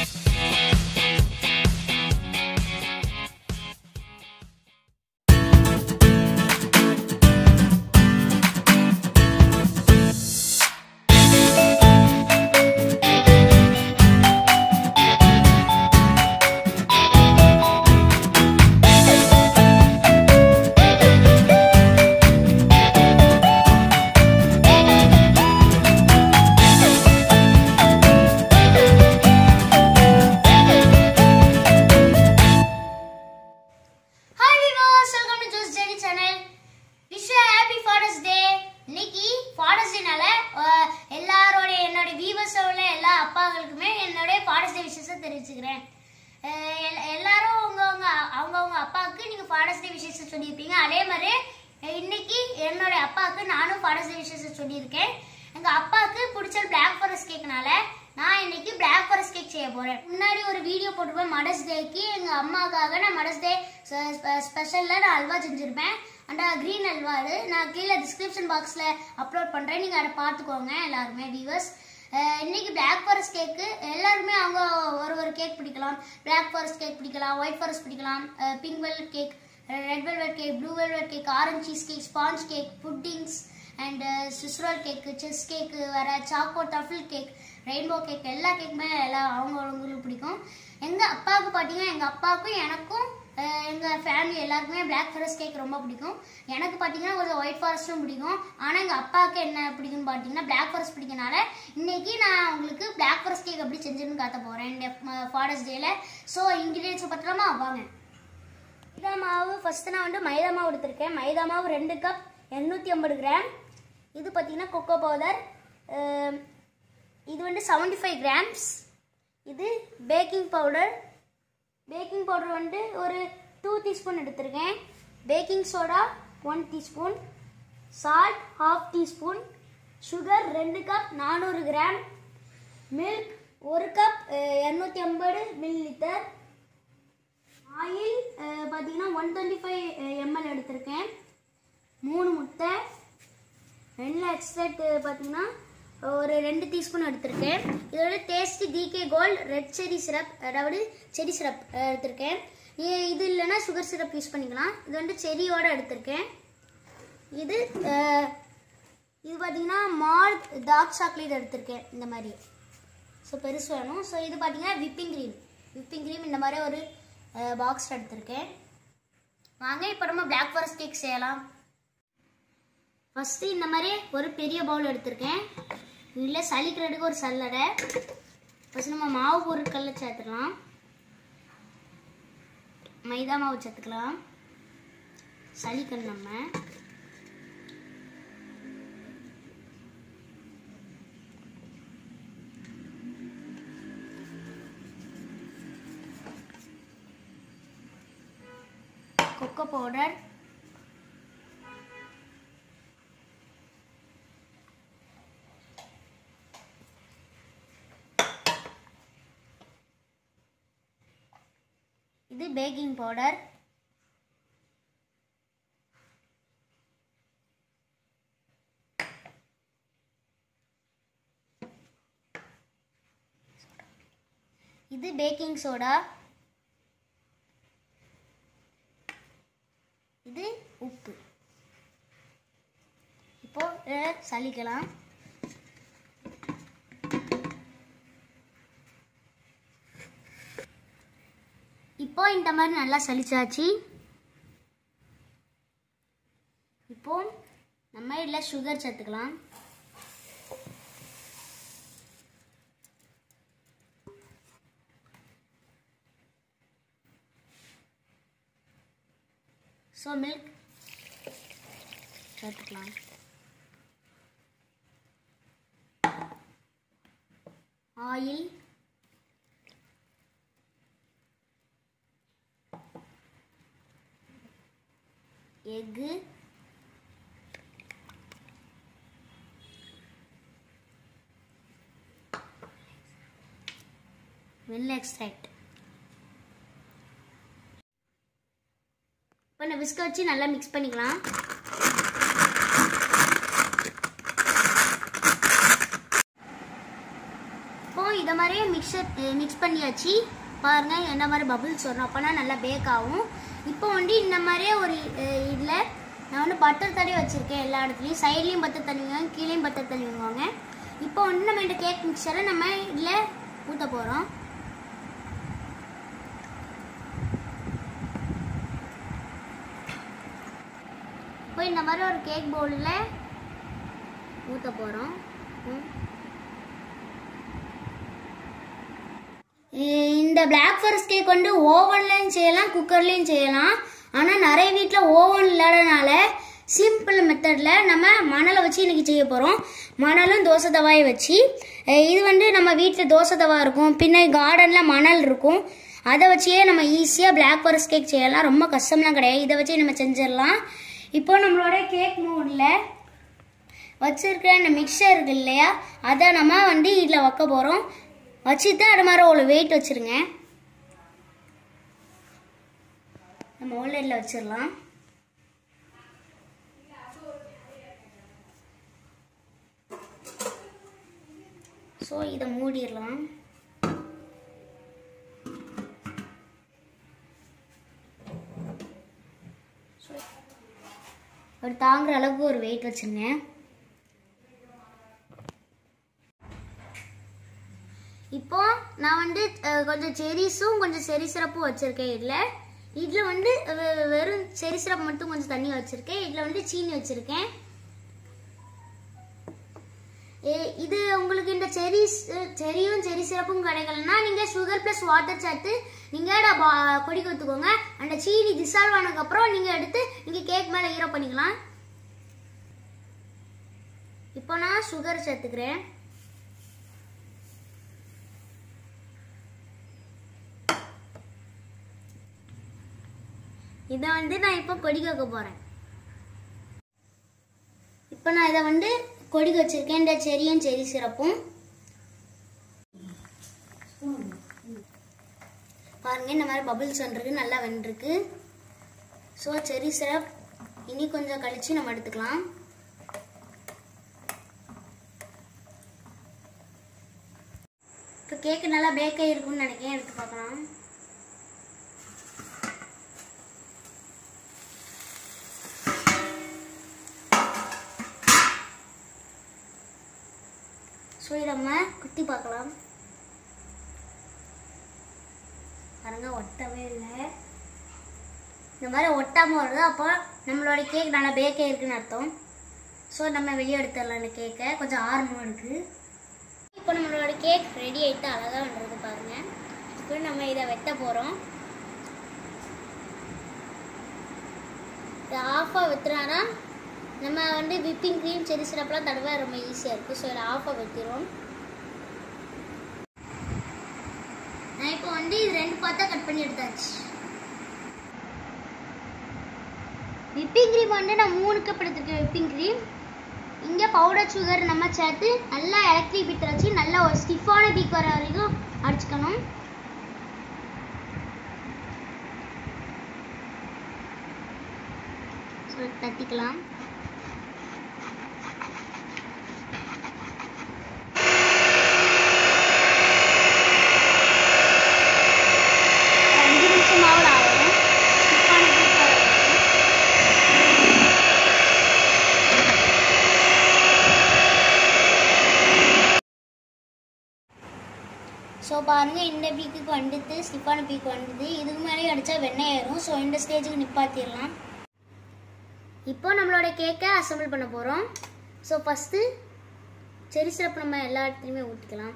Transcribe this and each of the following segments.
hi விவோஸ் welcome to Jos Jeni channel wish happy father's day இன்னைக்கு father's டேனால எல்லாரோட என்னோட வியூவர்ஸ் உள்ள எல்லா அப்பாங்களுக்குமே என்னோட ஃபாதர்ஸ் டே விஷயத்தை தெரிவிச்சுக்கிறேன் அஹ் எல்- எல்லாரும் அவங்கவுங்க அவங்கவுங்க அப்பாவுக்கு நீங்க ஃபாதர்ஸ் டே விஷயத்தை சொல்லியிருப்பீங்க அதே மாதிரி அஹ் இன்னைக்கு என்னோட அப்பாவுக்கு நானும் ஃபாதர்ஸ் டே விஷயத்தை சொல்லியிருக்கேன் எங்க அப்பாவுக்கு பிடிச்ச பிளாக் ஃபாரஸ்ட் கேக்னால நான் இன்னைக்கு பிளாக் ஃபாரஸ்ட் கேக் செய்ய போறேன் முன்னாடி ஒரு வீடியோ போட்டுப்பேன் மடர்ஸ் டேக்கு எங்க அம்மாக்காக நான் மடர்ஸ் டே ஸ்பெஷல்ல நான் அல்வா செஞ்சிருப்பேன் அந்த கிரீன் அல்வா அது நான் கீழே டிஸ்கிரிப்ஷன் பாக்ஸ்ல அப்லோட் பண்றேன் நீங்க அதை பார்த்துக்கோங்க எல்லாருமே வியூவர்ஸ் இன்னைக்கு பிளாக் ஃபாரஸ்ட் கேக்கு எல்லாருமே அவங்க ஒரு ஒரு கேக் பிடிக்கலாம் பிளாக் ஃபாரஸ்ட் கேக் பிடிக்கலாம் ஒயிட் ஃபாரஸ்ட் பிடிக்கலாம் pink velvet cake red velvet cake blue velvet cake orange cheesecake sponge cake puddings and swiss roll cake cheesecake வேற choco truffle cake rainbow cake எல்லா கேக்குமே எல்லாம் அவங்கவுங்களுக்கு பிடிக்கும் எங்கள் அப்பாவுக்கு பார்த்தீங்கன்னா எங்கள் அப்பாவுக்கும் எனக்கும் அஹ், எங்க ஃபேமிலி எல்லாருக்குமே பிளாக் ஃபாரஸ்ட் கேக் ரொம்ப பிடிக்கும் எனக்கு பார்த்தீங்கன்னா கொஞ்சம் ஒயிட் ஃபாரஸ்ட்டும் பிடிக்கும் ஆனால் எங்கள் அப்பாவுக்கு என்ன பிடிக்கும்னு பார்த்தீங்கன்னா பிளாக் ஃபாரஸ்ட் பிடிக்கனால இன்னைக்கு நான் உங்களுக்கு பிளாக் ஃபாரஸ்ட் கேக் எப்படி செஞ்சுன்னு காட்ட போகிறேன் இந்த ஃபாரஸ்ட் டேல ஸோ இன்க்ரீடியன்ஸ் பத்திரமா வாங்க மைதா மாவு ஃபஸ்ட்டு நான் வந்து மைதா மாவு எடுத்திருக்கேன் மைதா மாவு ரெண்டு கப் எண்ணூற்றி ஐம்பது கிராம் இது பார்த்தீங்கன்னா கொக்கோ பவுடர் இது வந்து 75 ஃபைவ் கிராம்ஸ் இது பேக்கிங் பவுடர் பேக்கிங் பவுடர் வந்து ஒரு டூ டீஸ்பூன் எடுத்திருக்கேன் baking soda one teaspoon salt half teaspoon sugar ரெண்டு கப் நானூறு கிராம் மில்க் ஒரு கப் இரநூத்தி ஐம்பது மில்லி லிட்டர் ஆயில் பார்த்தீங்கன்னா ஒன் டுவெண்ட்டி ஃபைவ் எம்எல் எடுத்திருக்கேன் மூணு முட்டை வெண்ணிலா எக்ஸ்ட்ராக்ட் பார்த்தீங்கன்னா ஒரு ரெண்டு டீஸ்பூன் எடுத்திருக்கேன் இதோட tasty DK gold red cherry syrup அதாவது செரி சிரப் எடுத்திருக்கேன் இ- இது இல்லைன்னா சுகர் சிரப் யூஸ் பண்ணிக்கலாம் இது வந்து செரியோட எடுத்திருக்கேன் இது அஹ், இது பார்த்தீங்கன்னா மால்ட் டார்க் சாக்லேட் எடுத்திருக்கேன் இந்த மாதிரி ஸோ பெருசு வேணும் ஸோ இது பார்த்தீங்கன்னா விப்பிங் க்ரீம் விப்பிங் க்ரீம் இந்த மாதிரி ஒரு பாக்ஸ் எடுத்திருக்கேன் வாங்க இப்போ நம்ம பிளாக் ஃபாரஸ்ட் கேக் செய்யலாம் ஃபஸ்ட்டு இந்த மாதிரி ஒரு பெரிய பவுல் எடுத்திருக்கேன் இதில் சலிக்கிறதுக்கு ஒரு சல்லடை ஃபஸ்ட் நம்ம மாவு பொருட்களில் சேர்த்துக்கலாம் மைதா மாவு சேர்த்துக்கலாம் சலிக்கணும் நம்ம கொக்கோ பவுடர் இது பேக்கிங் பவுடர் இது பேக்கிங் சோடா இது உப்பு இப்போ இதை சலிக்கலாம் இப்போ இந்த மாதிரி நல்லா சலிச்சாச்சு இப்போ நம்ம இதில் சுகர் சேர்த்துக்கலாம் ஸோ மில்க் சேர்த்துக்கலாம் ஆயில் எக்கு வெள்ளை எக்ஸ்ட்ராக்ட் இப்போ இந்த விஸ்க வச்சு நல்லா மிக்ஸ் பண்ணிக்கலாம் இப்போ இதை இந்த மாதிரியே மிக்சர் மிக்ஸ் பண்ணியாச்சு பாருங்க என்ன மாதிரி பபிள்ஸ் வரும் அப்போனா நல்லா பேக் ஆகும் இப்போ வந்து இந்த மாதிரியே ஒரு இதில் நான் வந்து பட்டர் தடவி வச்சுருக்கேன் எல்லா இடத்துலையும் சைட்லேயும் பட்டர் தண்ணிவாங்க கீழேயும் பட்டர் தண்ணிவாங்க இப்போ வந்து நம்ம இந்த கேக் மிக்சரை நம்ம இதில் ஊற்ற போகிறோம் இப்போ இந்த மாதிரி ஒரு கேக் பவுலில் ஊற்ற போகிறோம் இந்த பிளாக் ஃபாரஸ்ட் கேக் வந்து ஓவன்லையும் செய்யலாம் குக்கர்லேயும் செய்யலாம் ஆனால் நிறைய வீட்டில் ஓவன் இல்லாதனால சிம்பிள் மெத்தடில் நம்ம மணலை வச்சு இன்னைக்கு செய்ய போகிறோம் மணலும் தோசை தவாயை வச்சு அஹ் இது வந்து நம்ம வீட்டில் தோசை தவா இருக்கும் பின்ன கார்டனில் மணல் இருக்கும் அதை வச்சே நம்ம ஈஸியாக பிளாக் ஃபாரஸ்ட் கேக் செய்யலாம் ரொம்ப கஷ்டம்லாம் கிடையாது இதை வச்சே நம்ம செஞ்சிடலாம் இப்போ நம்மளோட கேக் மூடில் வச்சிருக்கிற அந்த மிக்சர் இருக்கு இல்லையா அதை நம்ம வந்து இதில் வைக்க போகிறோம் வச்சுட்டு அது மாதிரி ஒரு வெயிட் வச்சிருங்க நம்ம ஓலரில் வச்சிடலாம் ஸோ இதை மூடிடலாம் ஒரு தாங்குற அளவுக்கு ஒரு வெயிட் வச்சிருங்க இப்போ நான் வந்து அஹ், கொஞ்சம் செரிஸும் கொஞ்சம் செரி சிரப்பும் வச்சிருக்கேன் இதில் இதில் வந்து வெ- வெறும் செரி சிரப் மட்டும் கொஞ்சம் தண்ணி வச்சிருக்கேன் இதில் வந்து சீனி வச்சிருக்கேன் ஏ- இது உங்களுக்கு இந்த செரி செரியும் செரி சிரப்பும் கிடைக்கலன்னா நீங்கள் சுகர் ப்ளஸ் வாட்டர் சேர்த்து நீங்கள் கொடி ஊற்றுக்கோங்க அந்த சீனி டிசால்வ் ஆனதுக்கப்புறம் நீங்கள் எடுத்து நீங்கள் கேக் மேலே ஈரம் பண்ணிக்கலாம் இப்போ நான் சுகர் சேர்த்துக்கிறேன் இதை வந்து நான் இப்போ கொடிக்க வைக்க போகிறேன் இப்போ நான் இதை வந்து கொடிக்க வச்சிருக்கேன் இந்த செரியும் செரி சிறப்பும் பாருங்க இந்த மாதிரி பபிள்ஸ் வந்துருக்கு நல்லா வெந்திருக்கு ஸோ செரி சிரப் இனி கொஞ்சம் கழிச்சு நம்ம எடுத்துக்கலாம் இப்போ கேக்கு நல்லா பேக் ஆகிருக்கும்னு நினைக்கிறேன் எடுத்து பார்க்கலாம் ஸோ இதை நம்ம குத்தி பார்க்கலாம் பாருங்க ஒட்டவே இல்லை இந்த மாதிரி ஒட்டாமல் வருது அப்போ நம்மளோட கேக் நல்லா பேக்கே இருக்குன்னு அர்த்தம் ஸோ நம்ம வெளியே எடுத்துடலாம் இந்த கேக்கை கொஞ்சம் ஆறணும் இருக்கு இப்போ நம்மளோட கேக் ரெடி ஆகிட்டு அழகாக வந்துருக்கு பாருங்க இப்போ நம்ம இதை வெட்ட போகிறோம் இதை ஆஃபாக வெட்டுறானா நம்ம வந்து விப்பிங் க்ரீம் செரி சிரப்லாம் தடவை ரொம்ப ஈஸியாக இருக்கும் ஸோ இதை ஆஃபாக வெட்டிடும் நான் இப்போ வந்து இது ரெண்டு பார்த்தா கட் பண்ணி எடுத்தாச்சு விப்பிங் க்ரீம் வந்து நான் மூணு கப் எடுத்துருக்கேன் விப்பிங் க்ரீம் இங்கே பவுடர் சுகர் நம்ம சேர்த்து நல்லா எலக்ட்ரிக் பீட்டர் வச்சு நல்லா ஒரு ஸ்டிஃபான பீக் வர வரைக்கும் அடிச்சுக்கணும் ஸோ தட்டிக்கலாம் ஒரு அஞ்சு நிமிஷமாவது ஆகும் ஸ்டிஃபான பீக் வர வரைக்கும் ஸோ பாருங்கள் இந்த பீக்குக்கு வந்துட்டு ஸ்டிஃபான பீக் வந்துது இதுக்கு மேலே அடித்தா வெண்ணெய் ஏறும் ஸோ இந்த ஸ்டேஜுக்கு நிப்பாட்டிடலாம் இப்போ நம்மளோட கேக்கை அசம்பிள் பண்ண போகிறோம் ஸோ ஃபஸ்ட்டு செரி சிரப் நம்ம எல்லா இடத்துலையுமே ஊற்றிக்கலாம்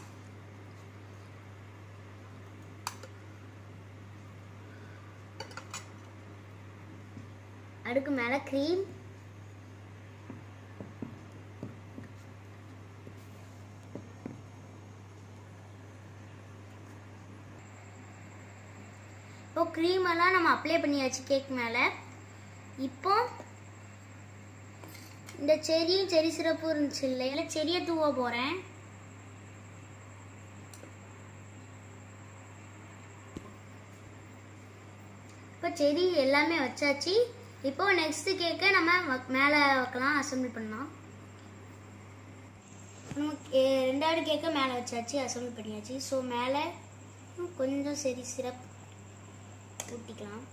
அடுக்கு மேலே க்ரீம் இப்போ க்ரீம் எல்லாம் நம்ம அப்ளை பண்ணியாச்சு கேக் மேலே இப்போ இந்த செரியும் செரி சிறப்பும் இருந்துச்சு இல்லையா செடியை தூவ போகிறேன் இப்போ செடி எல்லாமே வச்சாச்சு இப்போ நெக்ஸ்ட் கேக்கை நம்ம வ- மேலே வைக்கலாம் அசம்பிள் பண்ணலாம் நம்ம எ- ரெண்டாவது கேக்கை மேலே வச்சாச்சு அசம்பிள் பண்ணியாச்சு ஸோ மேலே கொஞ்சம் சரி சிரப் ஊற்றிக்கலாம்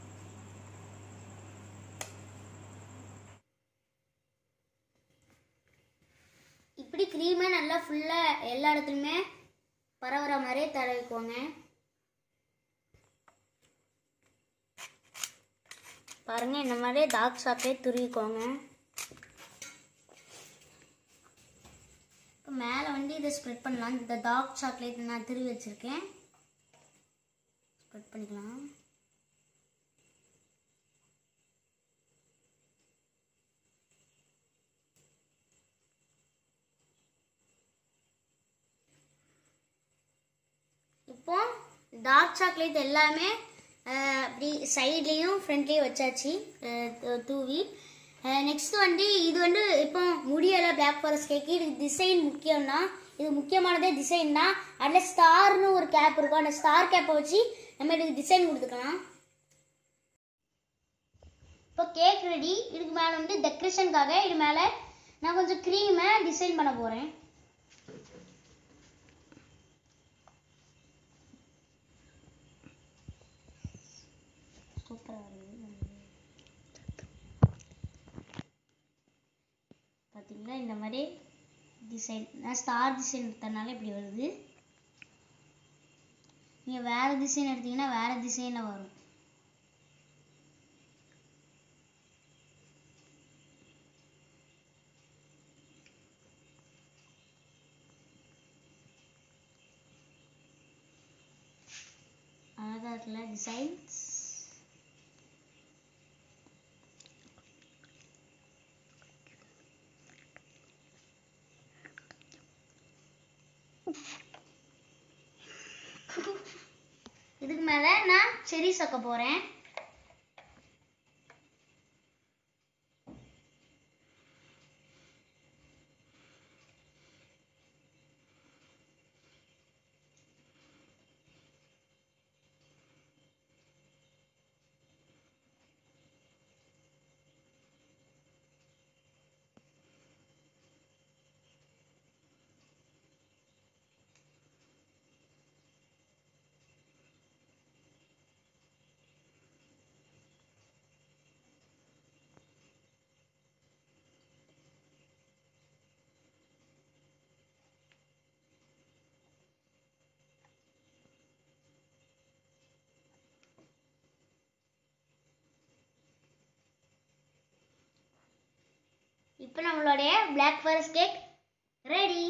இப்படி க்ரீமை நல்லா ஃபுல்லாக எல்லா இடத்துலையுமே பரவுற மாதிரியே தடவிக்கோங்க பாருங்க இந்த மாதிரி டார்க் சாக்லேட் துருவிக்கோங்க இப்போ மேலே வந்து இதை ஸ்ப்ரெட் பண்ணலாம் இந்த டார்க் சாக்லேட் நான் துருவி வச்சுருக்கேன் ஸ்ப்ரெட் பண்ணிக்கலாம் இப்போ டார்க் சாக்லேட் எல்லாமே அஹ், அப்படி சைட்லேயும் ஃப்ரண்ட்லேயும் வச்சாச்சு அஹ், து- தூவி நெக்ஸ்ட் வந்து இது வந்து இப்போ முடியலை பிளாக் ஃபாரஸ்ட் கேக்கு இதுக்கு டிசைன் முக்கியம்னா இது முக்கியமானதே டிசைன் தான் அதில் ஸ்டார்னு ஒரு கேப் இருக்கும் அந்த ஸ்டார் கேப்பை வச்சு நம்ம இதுக்கு டிசைன் கொடுத்துக்கலாம் இப்போ கேக் ரெடி இதுக்கு மேலே வந்து டெக்கரேஷனுக்காக இது மேலே நான் கொஞ்சம் க்ரீமை டிசைன் பண்ண போகிறேன் சூப்பராக வருது பார்த்தீங்களா இந்த மாதிரி டிசைன் நான் ஸ்டார் டிசைன் எடுத்தனால இப்படி வருது நீங்கள் வேறு டிசைன் எடுத்தீங்கன்னா வேறு டிசைனில் வரும் அழகாக இருக்குல்ல டிசைன்ஸ் இதுக்கு மேலே நான் செரி சொக்க போகிறேன் இப்போ நம்மளுடைய black forest cake ready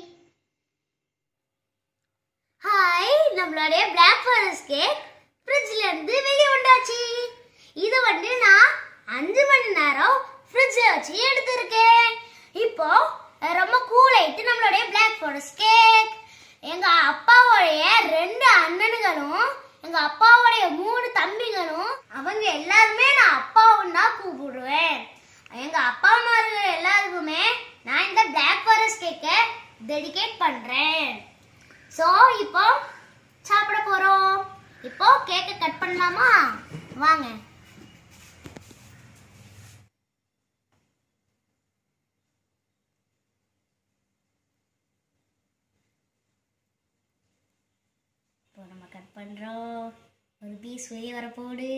hi நம்மளுடைய பிளாக் ஃபாரஸ்ட் கேக் ஃப்ரிட்ஜ்ல இருந்து வெளியே வந்தாச்சு இது வந்து நான் அஞ்சு மணி நேரம் ஃப்ரிட்ஜில் வச்சு எடுத்திருக்கேன் இப்போ அஹ், ரொம்ப கூல் ஆயிட்டு நம்மளுடைய பிளாக் ஃபாரஸ்ட் கேக் எங்க அப்பாவுடைய ரெண்டு அண்ணனுங்களும் எங்க அப்பாவுடைய மூணு தம்பிகளும் அவங்க எல்லாருமே நான் அப்பாவும் தான் கூப்பிடுவேன் எங்க அப்பா அம்மார்கள் எல்லாருக்குமே நான் இந்த பிளாக் ஃபாரஸ்ட் கேக்கை டெடிகேட் பண்றேன் ஸோ இப்போ சாப்பிட போறோம் இப்போ கேக்கை கட் பண்ணலாமா வாங்க இப்போ நம்ம கட் பண்றோம் ஒரு பீஸ் வெளியே வரப்போடு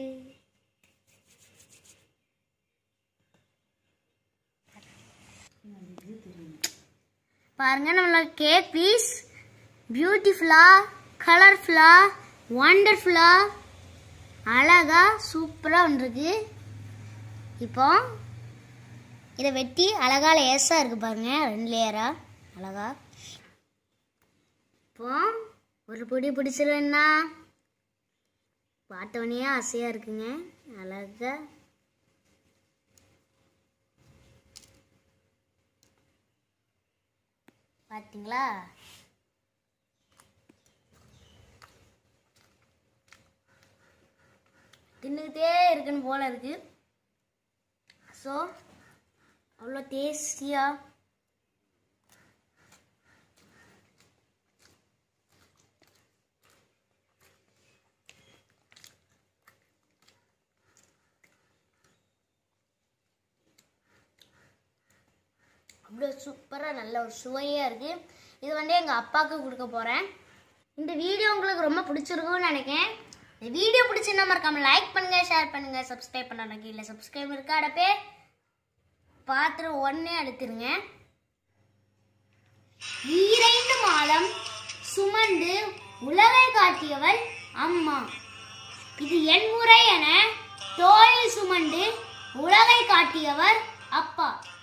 பாருங்க நம்மளோட கேக் பீஸ் பியூட்டிஃபுல்லா கலர்ஃபுல்லா ஒண்டர்ஃபுல்லா அழகா சூப்பராக வந்துருக்கு இப்போ இதை வெட்டி அழகா லேசாக இருக்கு பாருங்க ரெண்டு லேயரா அழகா இப்போ ஒரு பொடி பிடிச்சிருவேன்னா பார்த்தவொடனே ஆசையாக இருக்குங்க அழகா பார்த்தீங்களா தின்னுக்கிட்டே இருக்குன்னு போல இருக்கு ஸோ அவ்வளோ டேஸ்டியாக இவ்வளோ சூப்பராக நல்ல ஒரு சுவையாக இருக்குது இது வந்து எங்கள் அப்பாவுக்கு கொடுக்க போகிறேன் இந்த வீடியோ உங்களுக்கு ரொம்ப பிடிச்சிருக்கும்னு நினைக்கிறேன் இந்த வீடியோ பிடிச்சிருந்தா மறக்காம லைக் பண்ணுங்க ஷேர் பண்ணுங்க சப்ஸ்கிரைப் பண்ண கீழே சப்ஸ்கிரைப் இருக்கா அடப்பே பார்த்துட்டு உடனே அடுத்துருங்க ஈரைந்து மாதம் சுமந்து உலகை காட்டியவள் அம்மா இது என் முறை என தோளில் சுமந்து உலகை காட்டியவர் அப்பா